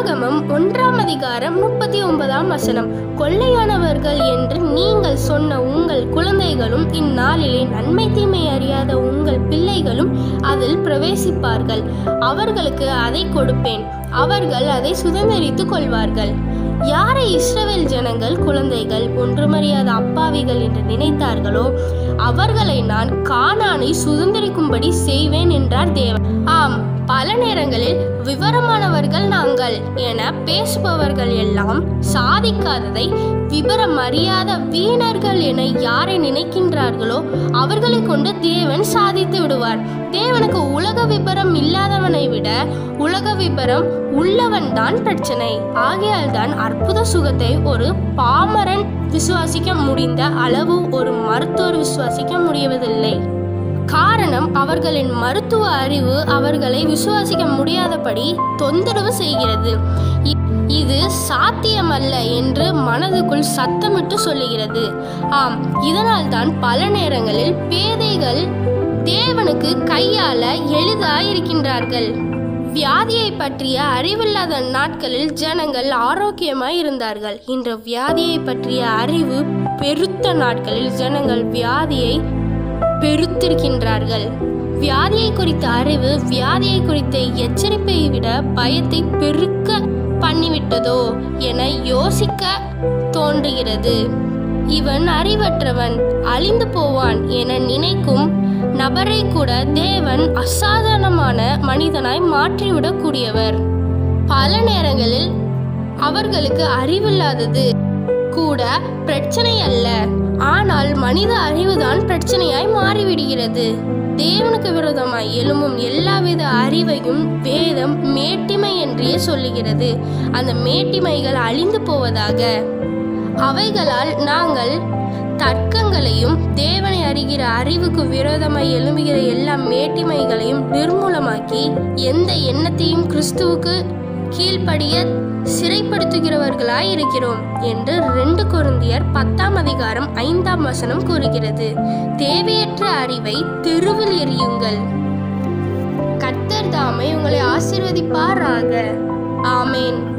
உபாகமம் ஒன்றாம் அதிகாரம் முப்பத்தி ஒன்பதாம் வசனம் கொள்ளையானவர்கள் என்று நீங்கள் சொன்ன உங்கள் குழந்தைகளும் இந்நாளிலே நன்மை தீமை அறியாத உங்கள் பிள்ளைகளும் அதில் பிரவேசிப்பார்கள் அவர்களுக்கு அதை கொடுப்பேன் அவர்கள் அதை சுதந்திரித்துக் கொள்வார்கள் யாரை இஸ்ரவேல் ஜனங்கள் குழந்தைகள் ஒன்றுமறியாத அப்பாவிகள் என்று நினைத்தார்களோ அவர்களை நான் கானானை சுதந்திரிக்கும்படி செய்வேன் என்றார் தேவன் ஆம் பல நேரங்களில் விவரமானவர்கள் நாங்கள் என பேசுபவர்கள் எல்லாம் சாதிக்காததை விவரம் அறியாத வீணர்கள் என யாரை நினைக்கின்றார்களோ அவர்களை கொண்டு தேவன் சாதித்து விடுவார் தேவனுக்கு உலக விபரம் இல்லாதவனை விட உலக விபரம் உள்ளவன் தான் பிரச்சனை ஆகையால் தான் அற்புத சுகத்தை ஒரு பாமரன் விசுவாசிக்க முடிந்த அளவு ஒரு மருத்துவர் விசுவாசிக்க முடியவதில்லை காரணம் அவர்களின் மருத்துவ அறிவு அவர்களை விசுவாசிக்க முடியாதபடி தொந்தரவு செய்கிறது இ- இது சாத்தியமல்ல என்று மனதுக்குள் சத்தமிட்டு சொல்லுகிறது ஆம் இதனால் தான் பல நேரங்களில் பேதைகள் தேவனுக்கு கையாள எளிதாயிருக்கின்றார்கள் வியாதியை பற்றிய அறிவில்லாத நாட்களில் ஜனங்கள் ஆரோக்கியமாய் இருந்தார்கள் இன்று வியாதியை பற்றிய அறிவு பெருத்த நாட்களில் ஜனங்கள் வியாதியை பெருத்திருக்கின்றார்கள் வியாதியை குறித்த அறிவு வியாதியை குறித்த எச்சரிப்பை விட பயத்தை பெருக்க பண்ணிவிட்டதோ என யோசிக்க தோன்றுகிறது இவன் அறிவற்றவன் அழிந்து போவான் என நினைக்கும் நபரை கூட தேவன் அசாதாரணமான மனிதனாய் மாற்றிவிடக்கூடியவர் பல நேரங்களில் அவர்களுக்கு அறிவில்லாதது கூட பிரச்சனை அல்ல ஆனால் மனித அறிவுதான் பிரச்சனையாய் மாறிவிடுகிறது தேவனுக்கு விரோதமாய் எழும்பும் எல்லாவித அறிவையும் வேதம் மேட்டிமை என்றே சொல்லுகிறது அந்த மேட்டிமைகள் அழிந்து போவதாக அவைகளால் நாங்கள் தர்க்கங்களையும் தேவனை அறிகிற அறிவுக்கு விரோதமாய் எழும்புகிற எல்லா மேட்டிமைகளையும் நிர்மூலமாக்கி எந்த எண்ணத்தையும் கிறிஸ்துவுக்கு கீழ்ப்படிய சிறைப்படுத்துகிறவர்களாய் இருக்கிறோம் என்று ரெண்டு கொருந்தியர் பத்தாம் அதிகாரம் ஐந்தாம் வசனம் கூறுகிறது தேவையற்ற அறிவை தெருவில் எறியுங்கள் கர்த்தர் தாமே உங்களை ஆசீர்வதிப்பாராக ஆமேன்